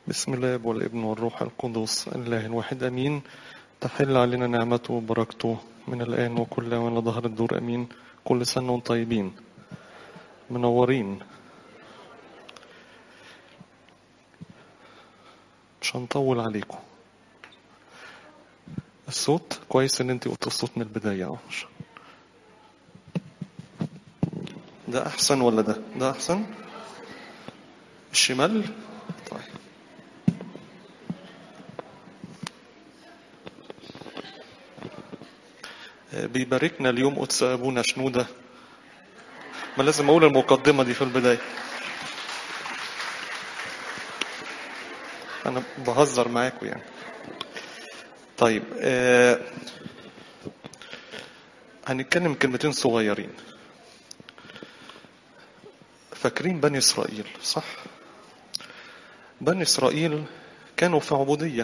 بسم الله والابن والروح القدس الله الواحد امين تحل علينا نعمته وبركته من الان وكل وانا ظهر الدور امين كل سنه وانتم طيبين منورين مش هنطول عليكم الصوت كويس ان انت قلت الصوت من البدايه اهو ده احسن ولا ده ده احسن الشمال طيب بيباركنا اليوم قدس ابونا شنوده ما لازم اقول المقدمه دي في البدايه انا بهزر معاكم يعني طيب آه هنتكلم كلمتين صغيرين فاكرين بني اسرائيل صح بني اسرائيل كانوا في عبوديه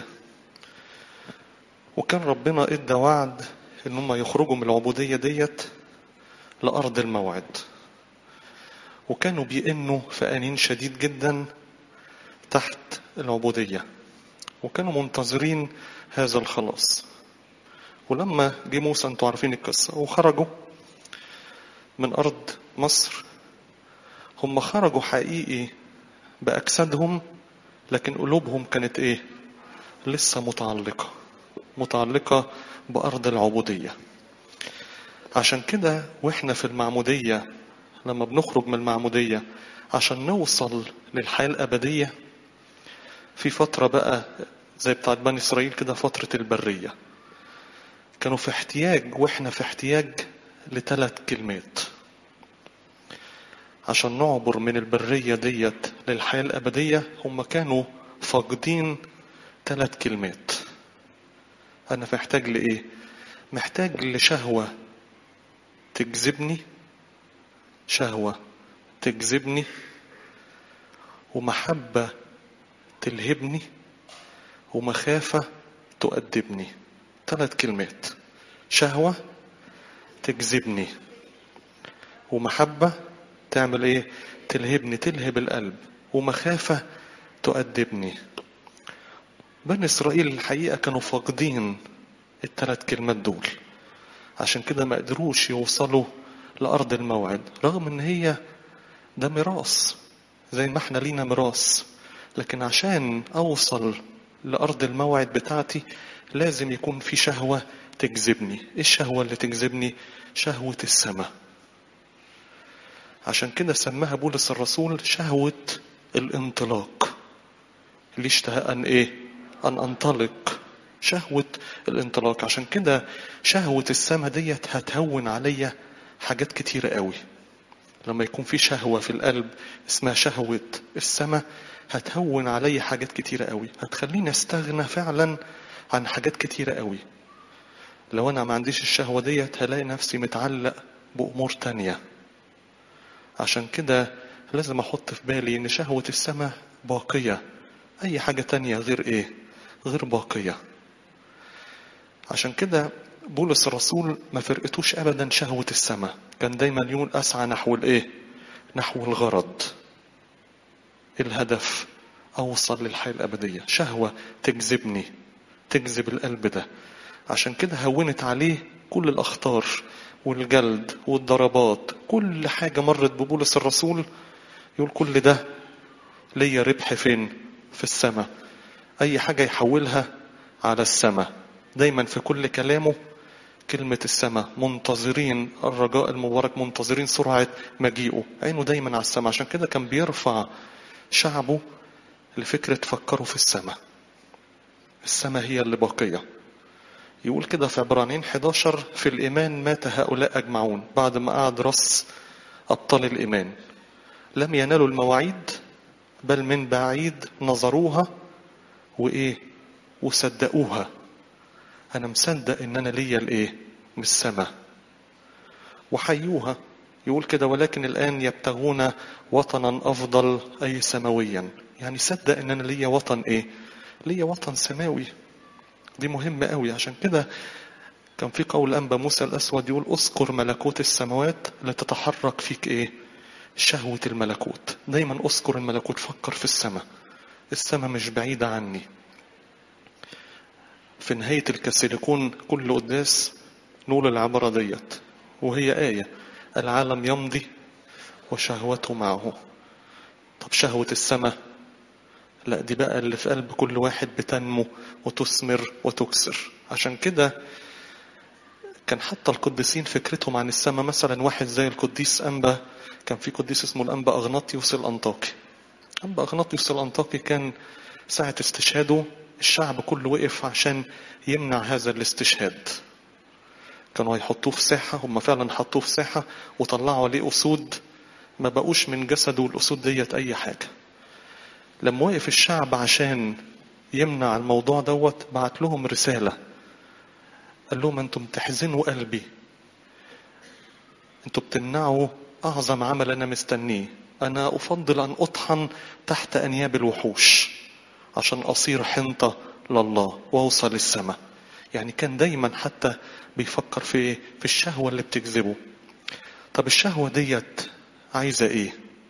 وكان ربنا ادى وعد ان هم يخرجوا من العبوديه ديت لارض الموعد وكانوا بيئنوا في انين شديد جدا تحت العبوديه وكانوا منتظرين هذا الخلاص ولما جه موسى انتوا عارفين القصه وخرجوا من ارض مصر هم خرجوا حقيقي باجسادهم لكن قلوبهم كانت ايه لسه متعلقه متعلقه بارض العبوديه عشان كده واحنا في المعموديه لما بنخرج من المعموديه عشان نوصل للحياه الابديه في فتره بقى زي بتاعت بني اسرائيل كده فتره البريه كانوا في احتياج واحنا في احتياج لثلاث كلمات عشان نعبر من البرية ديت للحياة الأبدية هم كانوا فاقدين ثلاث كلمات أنا محتاج لإيه؟ محتاج لشهوة تجذبني شهوة تجذبني ومحبة تلهبني ومخافة تؤدبني ثلاث كلمات شهوة تجذبني ومحبة تعمل ايه تلهبني تلهب القلب ومخافة تؤدبني بني اسرائيل الحقيقة كانوا فاقدين الثلاث كلمات دول عشان كده ما قدروش يوصلوا لأرض الموعد رغم ان هي ده ميراث زي ما احنا لينا ميراث لكن عشان اوصل لأرض الموعد بتاعتي لازم يكون في شهوة تجذبني ايه الشهوة اللي تجذبني شهوة السماء عشان كده سماها بولس الرسول شهوة الانطلاق اللي اشتهى أن إيه؟ أن أنطلق شهوة الانطلاق عشان كده شهوة السما ديت هتهون عليا حاجات كتيرة قوي لما يكون في شهوة في القلب اسمها شهوة السما هتهون عليا حاجات كتيرة قوي هتخليني استغنى فعلا عن حاجات كتيرة قوي لو أنا ما عنديش الشهوة ديت هلاقي نفسي متعلق بأمور تانية عشان كده لازم احط في بالي ان شهوة السماء باقية اي حاجة تانية غير ايه غير باقية عشان كده بولس الرسول ما فرقتوش ابدا شهوة السماء كان دايما يقول اسعى نحو الايه نحو الغرض الهدف اوصل للحياة الابدية شهوة تجذبني تجذب القلب ده عشان كده هونت عليه كل الاخطار والجلد والضربات كل حاجة مرت ببولس الرسول يقول كل ده ليا ربح فين في السماء أي حاجة يحولها على السماء دايما في كل كلامه كلمة السماء منتظرين الرجاء المبارك منتظرين سرعة مجيئه عينه دايما على السماء عشان كده كان بيرفع شعبه لفكرة فكروا في السماء السماء هي اللي باقيه يقول كده في عبرانيين 11 في الإيمان مات هؤلاء أجمعون بعد ما قعد رص أبطال الإيمان لم ينالوا المواعيد بل من بعيد نظروها وإيه وصدقوها أنا مصدق إن أنا ليا الإيه من السماء وحيوها يقول كده ولكن الآن يبتغون وطنا أفضل أي سماويا يعني صدق إن أنا ليا وطن إيه ليا وطن سماوي دي مهمة قوي عشان كده كان في قول أنبا موسى الأسود يقول أذكر ملكوت السماوات لتتحرك فيك إيه شهوة الملكوت دايما أذكر الملكوت فكر في السماء السماء مش بعيدة عني في نهاية الكسيليكون كل قداس نقول العبارة ديت وهي آية العالم يمضي وشهوته معه طب شهوة السماء لا دي بقى اللي في قلب كل واحد بتنمو وتثمر وتكسر عشان كده كان حتى القديسين فكرتهم عن السماء مثلا واحد زي القديس أنبا كان في قديس اسمه الأنبا أغناطيوس الأنطاكي أنبا أغناطيوس الأنطاكي كان ساعة استشهاده الشعب كله وقف عشان يمنع هذا الاستشهاد كانوا هيحطوه في ساحة هم فعلا حطوه في ساحة وطلعوا عليه أسود ما بقوش من جسده الأسود ديت أي حاجة لما وقف الشعب عشان يمنع الموضوع دوت بعت لهم رسالة قال لهم أنتم تحزنوا قلبي أنتم بتمنعوا أعظم عمل أنا مستنيه أنا أفضل أن أطحن تحت أنياب الوحوش عشان أصير حنطة لله وأوصل السماء يعني كان دايما حتى بيفكر في في الشهوة اللي بتجذبه طب الشهوة ديت عايزة ايه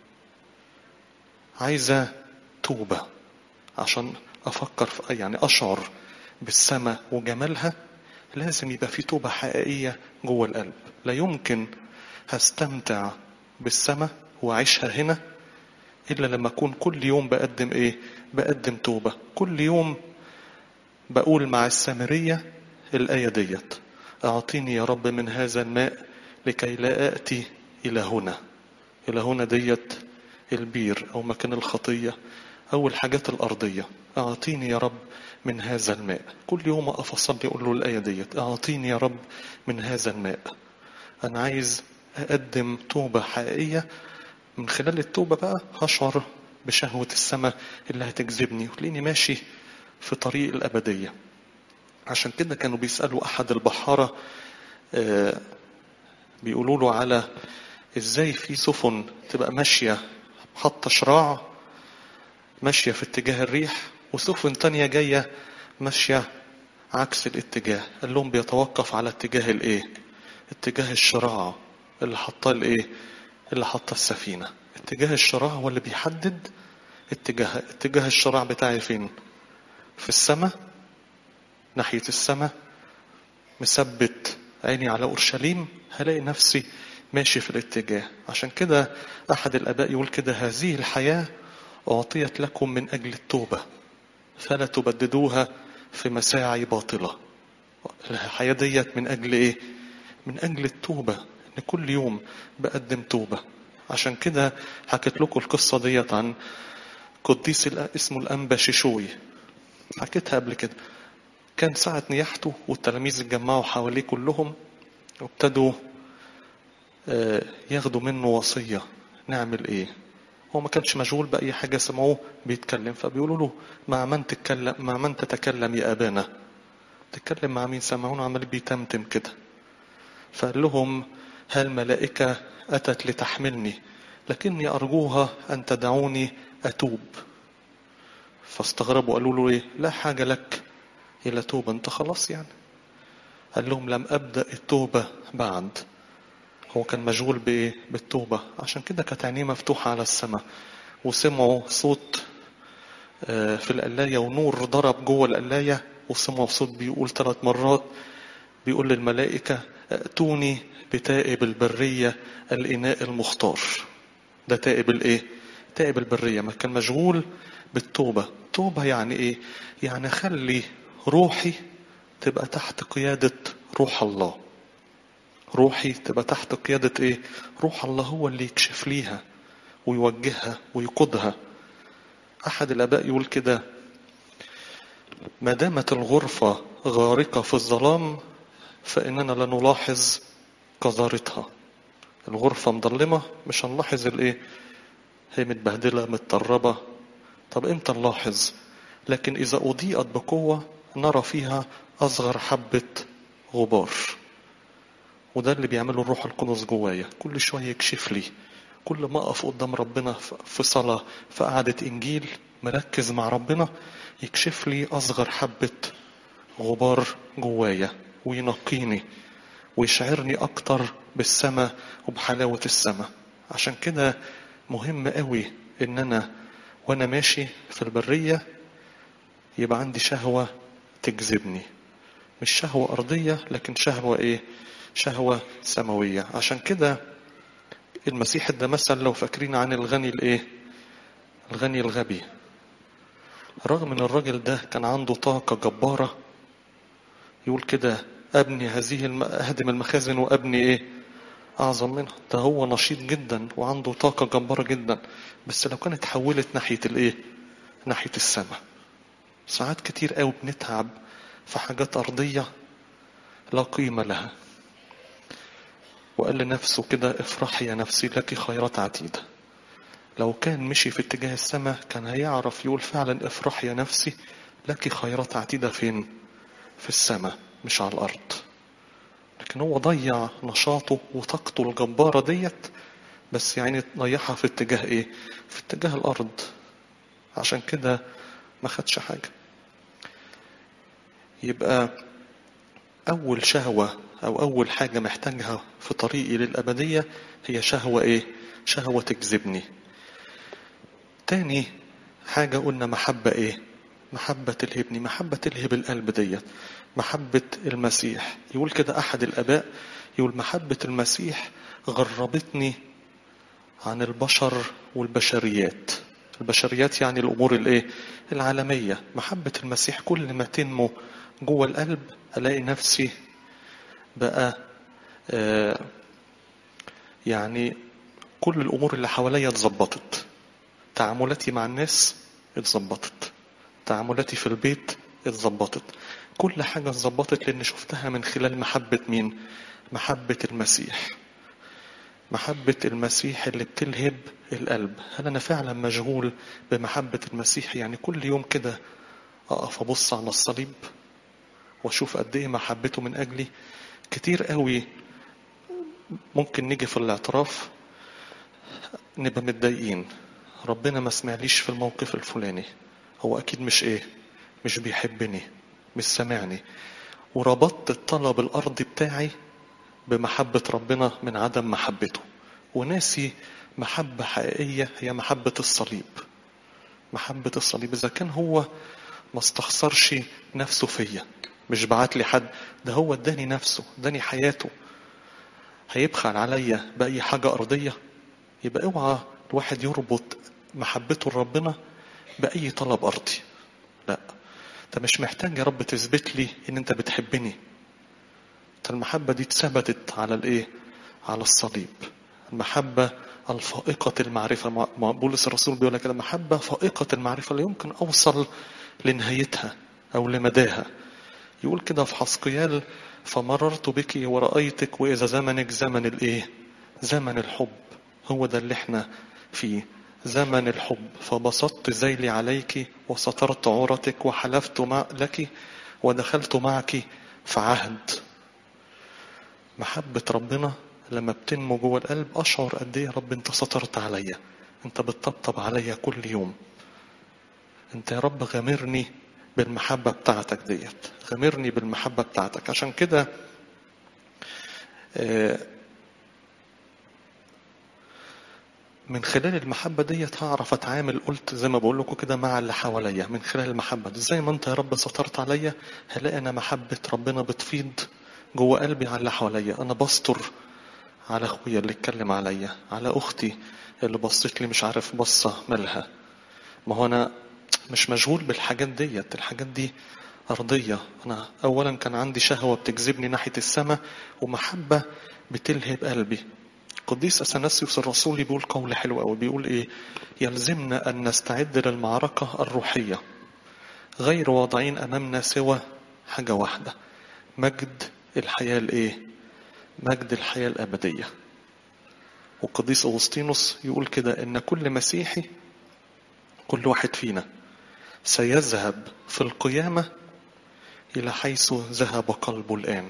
عايزة توبة عشان افكر في يعني اشعر بالسماء وجمالها لازم يبقى في توبة حقيقية جوه القلب لا يمكن هستمتع بالسماء واعيشها هنا الا لما اكون كل يوم بقدم ايه بقدم توبة كل يوم بقول مع السامرية الآية ديت أعطيني يا رب من هذا الماء لكي لا آتي إلى هنا إلى هنا ديت البير أو مكان الخطية أو الحاجات الأرضية أعطيني يا رب من هذا الماء كل يوم أقف أصلي أقول له الآية ديت أعطيني يا رب من هذا الماء أنا عايز أقدم توبة حقيقية من خلال التوبة بقى هشعر بشهوة السماء اللي هتجذبني وتلاقيني ماشي في طريق الأبدية عشان كده كانوا بيسألوا أحد البحارة آه بيقولوا له على إزاي في سفن تبقى ماشية حاطة شراع ماشية في اتجاه الريح وسفن تانية جاية ماشية عكس الاتجاه قال لهم بيتوقف على اتجاه الايه اتجاه الشراع اللي حطاه الايه اللي حطاه السفينة اتجاه الشراع هو اللي بيحدد اتجاه اتجاه الشراع بتاعي فين في السماء ناحية السماء مثبت عيني على أورشليم هلاقي نفسي ماشي في الاتجاه عشان كده أحد الآباء يقول كده هذه الحياة أعطيت لكم من أجل التوبة فلا تبددوها في مساعي باطلة الحياة ديت من أجل إيه؟ من أجل التوبة إن كل يوم بقدم توبة عشان كده حكيت لكم القصة ديت عن قديس اسمه الأنبا شيشوي حكيتها قبل كده كان ساعة نياحته والتلاميذ اتجمعوا حواليه كلهم وابتدوا ياخدوا منه وصية نعمل ايه هو ما كانش مشغول بأي حاجة سمعوه بيتكلم فبيقولوا له مع من تتكلم مع من تتكلم يا أبانا تتكلم مع مين سمعون عمال بيتمتم كده فقال لهم هل ملائكة أتت لتحملني لكني أرجوها أن تدعوني أتوب فاستغربوا قالوا له إيه لا حاجة لك إلى توبة أنت خلاص يعني قال لهم لم أبدأ التوبة بعد هو كان مشغول بإيه بالتوبة عشان كده كانت عينيه مفتوحة على السماء وسمعوا صوت في القلاية ونور ضرب جوه القلاية وسمعوا صوت بيقول ثلاث مرات بيقول للملائكة ائتوني بتائب البرية الإناء المختار ده تائب الإيه تائب البرية ما كان مشغول بالتوبة توبة يعني إيه يعني خلي روحي تبقى تحت قيادة روح الله روحي تبقى تحت قيادة ايه روح الله هو اللي يكشف ليها ويوجهها ويقودها احد الاباء يقول كده ما دامت الغرفة غارقة في الظلام فاننا لا نلاحظ قذارتها الغرفة مظلمة مش هنلاحظ الايه هي متبهدلة متطربة طب امتى نلاحظ لكن اذا اضيئت بقوة نرى فيها اصغر حبة غبار وده اللي بيعمله الروح القدس جوايا كل شوية يكشف لي كل ما أقف قدام ربنا في صلاة في قعدة إنجيل مركز مع ربنا يكشف لي أصغر حبة غبار جوايا وينقيني ويشعرني أكتر بالسماء وبحلاوة السماء عشان كده مهم قوي إن أنا وانا ماشي في البرية يبقى عندي شهوة تجذبني مش شهوة أرضية لكن شهوة إيه شهوة سماوية عشان كده المسيح ده مثل لو فاكرين عن الغني الإيه الغني الغبي رغم ان الراجل ده كان عنده طاقة جبارة يقول كده ابني هذه الم... اهدم المخازن وابني ايه اعظم منها ده هو نشيط جدا وعنده طاقة جبارة جدا بس لو كانت حولت ناحية الايه ناحية السماء ساعات كتير قوي بنتعب في حاجات ارضية لا قيمة لها وقال لنفسه كده افرحي يا نفسي لك خيرات عتيده لو كان مشي في اتجاه السماء كان هيعرف يقول فعلا افرح يا نفسي لك خيرات عتيدة فين في السماء مش على الأرض لكن هو ضيع نشاطه وطاقته الجبارة ديت بس يعني ضيعها في اتجاه ايه في اتجاه الأرض عشان كده ما خدش حاجة يبقى أول شهوة أو أول حاجة محتاجها في طريقي للأبدية هي شهوة إيه؟ شهوة تجذبني تاني حاجة قلنا محبة ايه محبة تلهبني محبة تلهب القلب ديت محبة المسيح يقول كده أحد الآباء يقول محبة المسيح غربتني عن البشر والبشريات البشريات يعني الأمور الإيه العالمية محبة المسيح كل ما تنمو جوه القلب ألاقي نفسي بقى آه يعني كل الأمور اللي حواليا اتظبطت تعاملاتي مع الناس اتظبطت تعاملاتي في البيت اتظبطت كل حاجة اتظبطت لأن شفتها من خلال محبة مين محبة المسيح محبة المسيح اللي بتلهب القلب هل أنا فعلا مشغول بمحبة المسيح يعني كل يوم كده أقف أبص على الصليب وأشوف قد إيه محبته من أجلي كتير قوي ممكن نيجي في الاعتراف نبقى متضايقين ربنا ما سمعليش في الموقف الفلاني هو أكيد مش إيه مش بيحبني مش سامعني وربطت الطلب الأرضي بتاعي بمحبة ربنا من عدم محبته وناسي محبة حقيقية هي محبة الصليب محبة الصليب إذا كان هو ما استخسرش نفسه فيا مش بعت لي حد ده هو اداني نفسه اداني حياته هيبخل عليا بأي حاجة أرضية يبقى اوعى الواحد يربط محبته لربنا بأي طلب أرضي لا انت مش محتاج يا رب تثبت لي ان انت بتحبني انت المحبة دي اتثبتت على الايه على الصليب المحبة الفائقة المعرفة بولس الرسول بيقول لك كده محبة فائقة المعرفة لا يمكن أوصل لنهايتها أو لمداها يقول كده في حسقيال فمررت بك ورأيتك وإذا زمنك زمن الإيه زمن الحب هو ده اللي احنا فيه زمن الحب فبسطت ذيلي عليك وسترت عورتك وحلفت مع لك ودخلت معك في عهد محبة ربنا لما بتنمو جوه القلب أشعر قد إيه يا رب أنت سترت عليا أنت بتطبطب عليا كل يوم أنت يا رب غامرني بالمحبة بتاعتك ديت غامرني بالمحبة بتاعتك عشان كده من خلال المحبة ديت هعرف اتعامل قلت زي ما بقول لكم كده مع اللي حواليا من خلال المحبة دي زي ما انت يا رب سترت عليا هلاقي انا محبة ربنا بتفيض جوه قلبي على اللي حواليا انا بستر على اخويا اللي اتكلم عليا على اختي اللي بصت لي مش عارف بصة مالها ما هو انا مش مشغول بالحاجات ديت الحاجات دي أرضية أنا أولا كان عندي شهوة بتجذبني ناحية السماء ومحبة بتلهب قلبي قديس أثناسيوس الرسولي بيقول قول حلو قوي بيقول إيه يلزمنا أن نستعد للمعركة الروحية غير واضعين أمامنا سوى حاجة واحدة مجد الحياة الإيه مجد الحياة الأبدية والقديس أغسطينوس يقول كده إن كل مسيحي كل واحد فينا سيذهب في القيامة إلى حيث ذهب قلبه الآن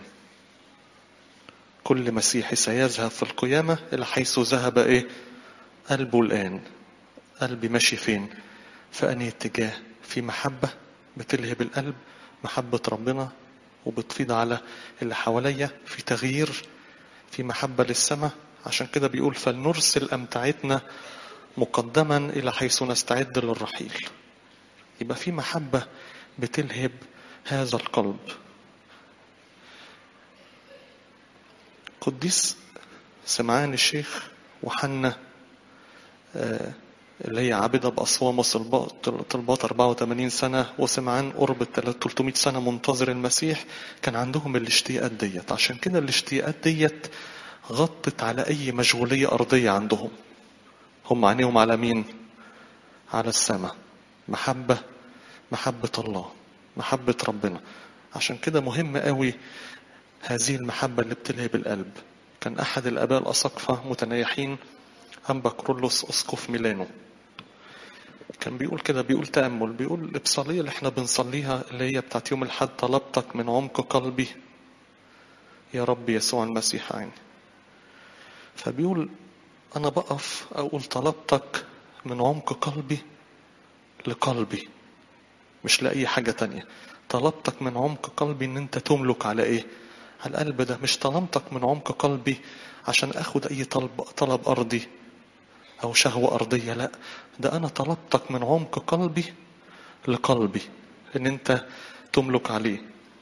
كل مسيحي سيذهب في القيامة إلى حيث ذهب إيه قلبه الآن قلبي ماشي فين في أنهي اتجاه في محبة بتلهب القلب محبة ربنا وبتفيض على اللي حواليا في تغيير في محبة للسماء عشان كده بيقول فلنرسل أمتعتنا مقدما إلى حيث نستعد للرحيل يبقى في محبة بتلهب هذا القلب قديس سمعان الشيخ وحنا آه، اللي هي عابدة بأصوام طلبات 84 سنة وسمعان قرب 300 سنة منتظر المسيح كان عندهم الاشتياقات ديت عشان كده الاشتياقات ديت غطت على أي مشغولية أرضية عندهم هم عينيهم على مين؟ على السماء محبة محبة الله محبة ربنا عشان كده مهم قوي هذه المحبة اللي بتلهب القلب كان أحد الآباء الأساقفة متنيحين أنبا كرولوس أسقف ميلانو كان بيقول كده بيقول تأمل بيقول الإبصالية اللي احنا بنصليها اللي هي بتاعت يوم الحد طلبتك من عمق قلبي يا رب يسوع المسيح عيني فبيقول أنا بقف أقول طلبتك من عمق قلبي لقلبي مش لأي حاجة تانية طلبتك من عمق قلبي إن أنت تملك على إيه؟ على القلب ده مش طلبتك من عمق قلبي عشان أخد أي طلب طلب أرضي أو شهوة أرضية لا ده أنا طلبتك من عمق قلبي لقلبي إن أنت تملك عليه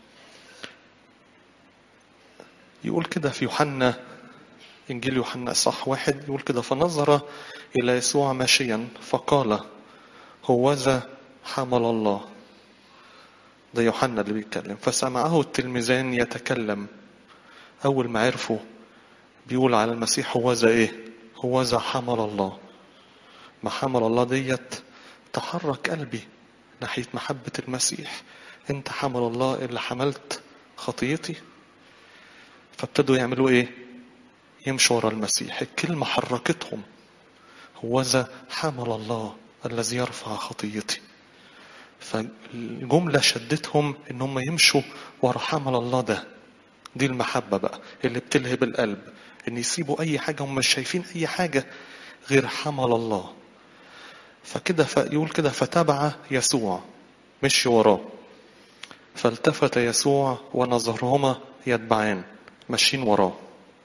يقول كده في يوحنا إنجيل يوحنا صح واحد يقول كده فنظر إلى يسوع ماشيا فقال هوذا حمل الله ده يوحنا اللي بيتكلم فسمعه التلميذان يتكلم أول ما عرفوا بيقول على المسيح هوذا إيه هوذا حمل الله ما حمل الله ديت تحرك قلبي ناحية محبة المسيح انت حمل الله اللي حملت خطيتي فابتدوا يعملوا ايه يمشوا ورا المسيح الكلمة حركتهم هوذا حمل الله الذي يرفع خطيتي فالجملة شدتهم ان هم يمشوا ورا حمل الله ده دي المحبة بقى اللي بتلهب القلب ان يسيبوا اي حاجة هم مش شايفين اي حاجة غير حمل الله فكده يقول كده فتبع يسوع مشي وراه فالتفت يسوع ونظرهما يتبعان ماشيين وراه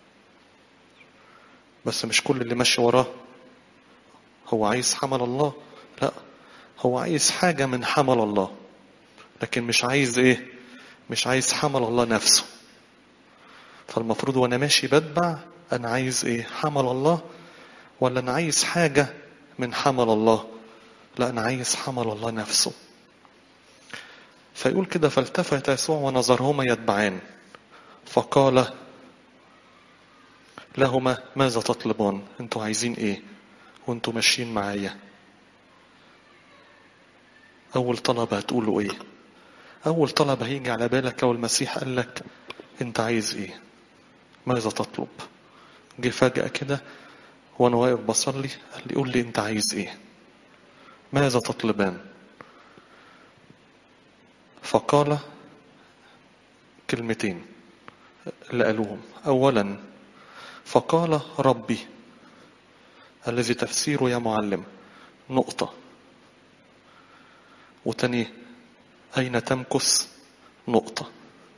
بس مش كل اللي ماشي وراه هو عايز حمل الله لا هو عايز حاجة من حمل الله لكن مش عايز ايه مش عايز حمل الله نفسه فالمفروض وانا ماشي بتبع انا عايز ايه حمل الله ولا انا عايز حاجة من حمل الله لا انا عايز حمل الله نفسه فيقول كده فالتفت يسوع ونظرهما يتبعان فقال لهما ماذا تطلبان انتوا عايزين ايه وانتوا ماشيين معايا اول طلب هتقولوا ايه اول طلب هيجي على بالك لو المسيح قال لك انت عايز ايه ماذا تطلب جه فجأة كده وانا واقف بصلي قال لي قول لي انت عايز ايه ماذا تطلبان فقال كلمتين اللي قالوهم اولا فقال ربي الذي تفسيره يا معلم نقطة وتاني أين تمكث نقطة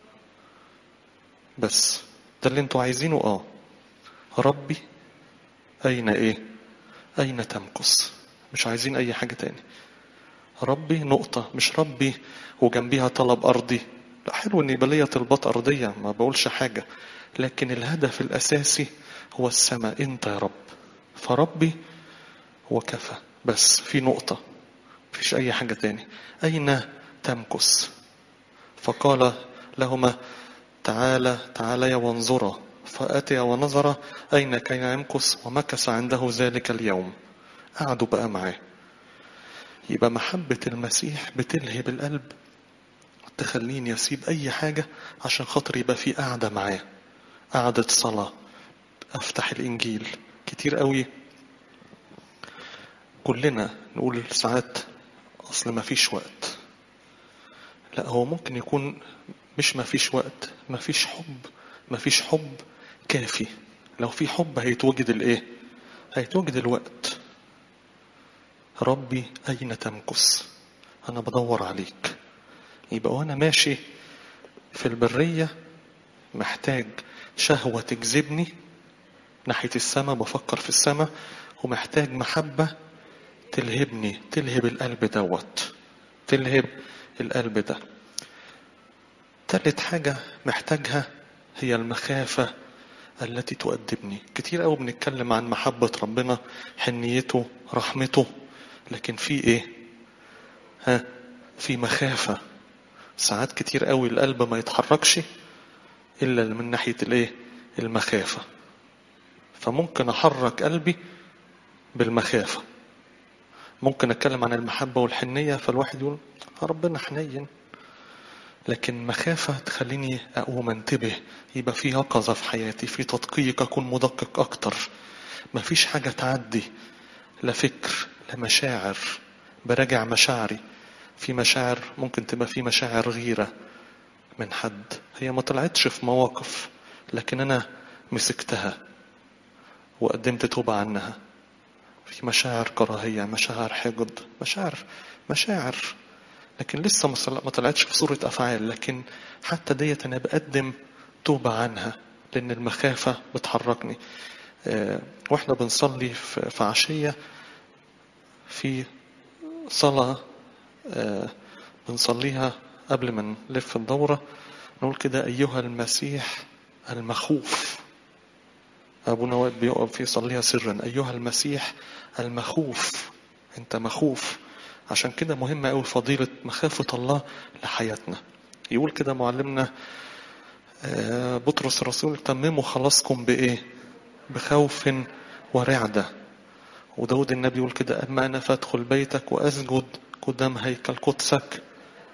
بس ده اللي انتوا عايزينه اه ربي أين ايه أين تمكث مش عايزين أي حاجة تاني ربي نقطة مش ربي وجنبيها طلب أرضي لا حلو إن يبقى ليا طلبات أرضية ما بقولش حاجة لكن الهدف الأساسي هو السماء أنت يا رب فربي وكفى بس في نقطة مفيش أي حاجة تاني أين تمكث فقال لهما تعالى تعالى وانظرا فأتي ونظر أين كان يمكث ومكث عنده ذلك اليوم قعدوا بقى معاه يبقى محبة المسيح بتلهب القلب تخليني أسيب أي حاجة عشان خاطر يبقى في قعدة معاه قعدة صلاة أفتح الإنجيل كتير قوي كلنا نقول ساعات أصل ما فيش وقت لا هو ممكن يكون مش ما فيش وقت ما فيش حب ما فيش حب كافي لو في حب هيتوجد الايه هيتوجد الوقت ربي أين تمكث أنا بدور عليك يبقى وأنا ماشي في البرية محتاج شهوة تجذبني ناحية السماء بفكر في السماء ومحتاج محبة تلهبني تلهب القلب دوت تلهب القلب ده تالت حاجة محتاجها هي المخافة التي تؤدبني كتير قوي بنتكلم عن محبة ربنا حنيته رحمته لكن في ايه ها في مخافة ساعات كتير قوي القلب ما يتحركش الا من ناحية الايه المخافة فممكن احرك قلبي بالمخافة ممكن اتكلم عن المحبة والحنية فالواحد يقول ربنا حنين لكن مخافة تخليني أقوم انتبه يبقى في يقظة في حياتي في تدقيق أكون مدقق أكتر مفيش حاجة تعدي لا فكر لا مشاعر براجع مشاعري في مشاعر ممكن تبقى في مشاعر غيرة من حد هي ما طلعتش في مواقف لكن أنا مسكتها وقدمت توبة عنها في مشاعر كراهية مشاعر حقد مشاعر مشاعر لكن لسه ما طلعتش في صورة أفعال لكن حتى ديت أنا بقدم توبة عنها لأن المخافة بتحركني وإحنا بنصلي في عشية في صلاة بنصليها قبل ما نلف الدورة نقول كده أيها المسيح المخوف أبونا واقف بيقف يصليها سرا أيها المسيح المخوف أنت مخوف عشان كده مهمة أوي فضيلة مخافة الله لحياتنا يقول كده معلمنا بطرس الرسول تمموا خلاصكم بإيه بخوف ورعدة وداود النبي يقول كده أما أنا فأدخل بيتك وأسجد قدام هيكل قدسك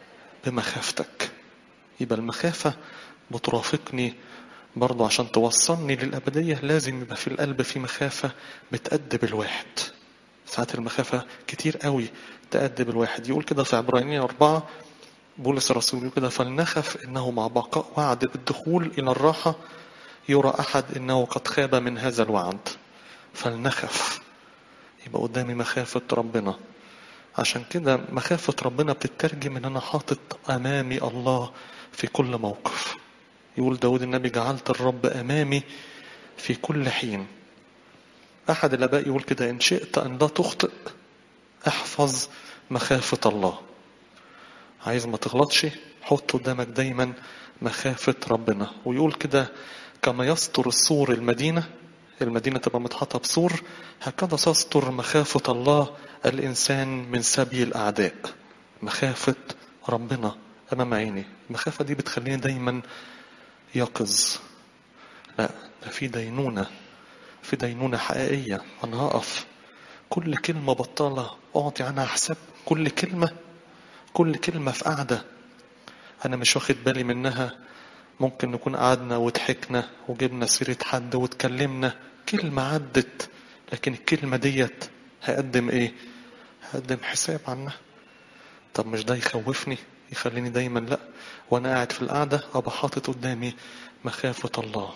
بمخافتك يبقى المخافة بترافقني برضو عشان توصلني للأبدية لازم يبقى في القلب في مخافة بتأدب الواحد ساعات المخافة كتير قوي تأدب الواحد يقول كده في عبرانيين أربعة بولس الرسول يقول كده فلنخف إنه مع بقاء وعد بالدخول إلى الراحة يرى أحد إنه قد خاب من هذا الوعد فلنخف يبقى قدامي مخافة ربنا عشان كده مخافة ربنا بتترجم إن أنا حاطط أمامي الله في كل موقف يقول داود النبي جعلت الرب أمامي في كل حين أحد الآباء يقول كده إن شئت أن لا تخطئ احفظ مخافة الله عايز ما تغلطش حط قدامك دايما مخافة ربنا ويقول كده كما يستر السور المدينة المدينة تبقى متحطة بسور هكذا تستر مخافة الله الإنسان من سبي الأعداء مخافة ربنا أمام عيني المخافة دي بتخليني دايما يقظ لا ده في دينونة في دينونة حقيقية أنا هقف كل كلمة بطالة أعطي عنها حساب كل كلمة كل كلمة في قعدة أنا مش واخد بالي منها ممكن نكون قعدنا وضحكنا وجبنا سيرة حد واتكلمنا كلمة عدت لكن الكلمة ديت هقدم ايه هقدم حساب عنها طب مش ده يخوفني يخليني دايما لا وانا قاعد في القعدة ابقى حاطط قدامي مخافة الله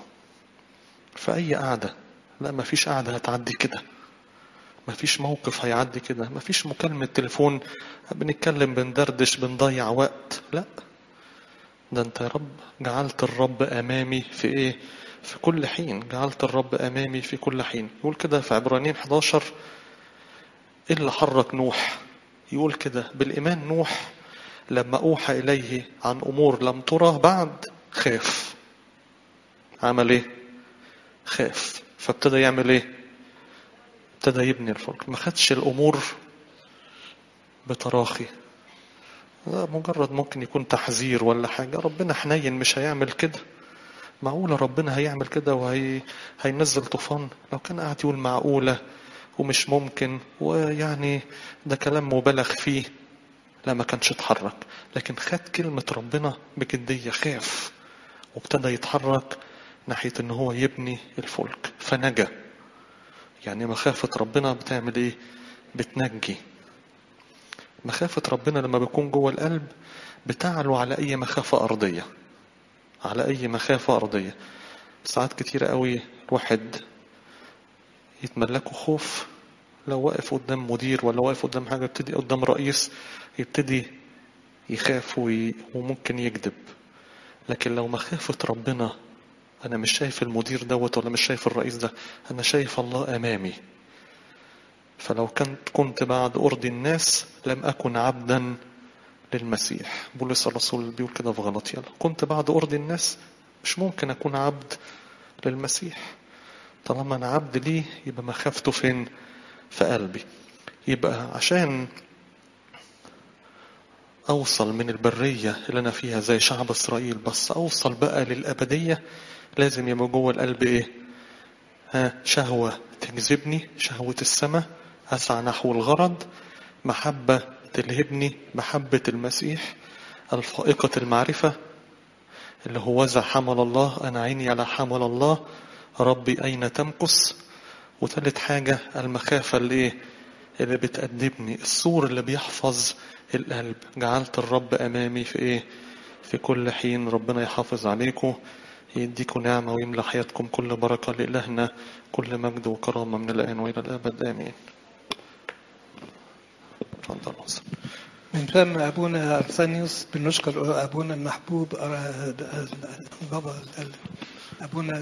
في اي قعدة لا مفيش قعدة هتعدي كده مفيش موقف هيعدي كده مفيش مكالمة تليفون بنتكلم بندردش بنضيع وقت لا ده انت يا رب جعلت الرب امامي في ايه في كل حين جعلت الرب امامي في كل حين يقول كده في عبرانيين 11 ايه اللي حرك نوح يقول كده بالايمان نوح لما اوحى اليه عن امور لم ترى بعد خاف عمل ايه خاف فابتدى يعمل ايه ابتدى يبني الفلك ما خدش الامور بتراخي مجرد ممكن يكون تحذير ولا حاجة ربنا حنين مش هيعمل كده معقولة ربنا هيعمل كده وهي هينزل طوفان لو كان قاعد يقول معقولة ومش ممكن ويعني ده كلام مبالغ فيه لا ما كانش اتحرك لكن خد كلمة ربنا بجدية خاف وابتدى يتحرك ناحية ان هو يبني الفلك فنجا يعني مخافة ربنا بتعمل ايه بتنجي مخافة ربنا لما بيكون جوه القلب بتعلو على أي مخافة أرضية على أي مخافة أرضية ساعات كتيرة قوي الواحد يتملكه خوف لو واقف قدام مدير ولا واقف قدام حاجة يبتدي قدام رئيس يبتدي يخاف وي... وممكن يكذب لكن لو مخافة ربنا أنا مش شايف المدير دوت ولا مش شايف الرئيس ده أنا شايف الله أمامي فلو كنت كنت بعد أرضي الناس لم أكن عبدا للمسيح بولس الرسول بيقول كده في غلطية كنت بعد أرضي الناس مش ممكن أكون عبد للمسيح طالما أنا عبد ليه يبقى مخافته فين في قلبي يبقى عشان أوصل من البرية اللي أنا فيها زي شعب إسرائيل بس أوصل بقى للأبدية لازم يبقى جوه القلب إيه ها شهوة تجذبني شهوة السماء أسعى نحو الغرض محبة تلهبني محبة المسيح الفائقة المعرفة اللي هو ذا حمل الله أنا عيني على حمل الله ربي أين تمكث وثالث حاجة المخافة اللي إيه اللي بتأدبني السور اللي بيحفظ القلب جعلت الرب أمامي في إيه في كل حين ربنا يحافظ عليكم يديكم نعمة ويملى حياتكم كل بركة لإلهنا كل مجد وكرامة من الآن وإلى الأبد آمين تفضل وصل. من فم أبونا أرسانيوس بنشكر أبونا المحبوب بابا أبونا